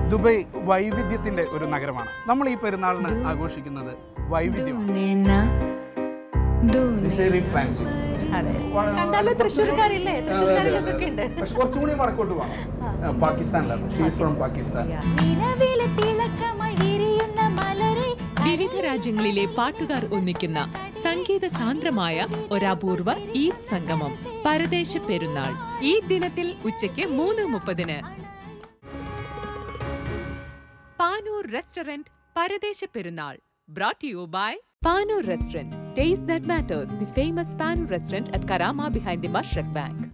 Dubai വൈവിധ്യത്തിന്റെ ഒരു നഗരമാണ് നമ്മൾ ഈ പെരുന്നാളിന് ആഘോഷിക്കുന്നത് വൈവിധ്യമാണ് Nena, ഡിസേറി ഫ്രാൻസിസ് കണ്ടാലോ തൃശ്ശൂർക്കാരില്ലേ തൃശ്ശൂർക്കാരിലൊക്കെ ഉണ്ട് പക്ഷെ കുറച്ചും കൂടി വടക്കോട്ട് പോകണം പാകിസ്ഥാനിലാണ് ഷീസ് ഫ്രോം പാകിസ്ഥാൻ നിലവിലെ തിളക്കമായി വിരിയുന്ന മലരെ വിവിധ രാജ്യങ്ങളിലെ പാട്ടുകാർ ഒന്നിക്കുന്ന സംഗീത സാന്ദ്രമായ ഒരപൂർവ ഈദ് സംഗമം പരദേശ പെരുന്നാൾ ഈ ദിനത്തിൽ ഉച്ചയ്ക്ക് മൂന്ന് മുപ്പതിന് പാനൂർ റെസ്റ്റോറന്റ് പരദേശ പെരുന്നാൾ brought you by Panoor restaurant taste that matters the famous Panoor restaurant at Karama behind the Mashreq bank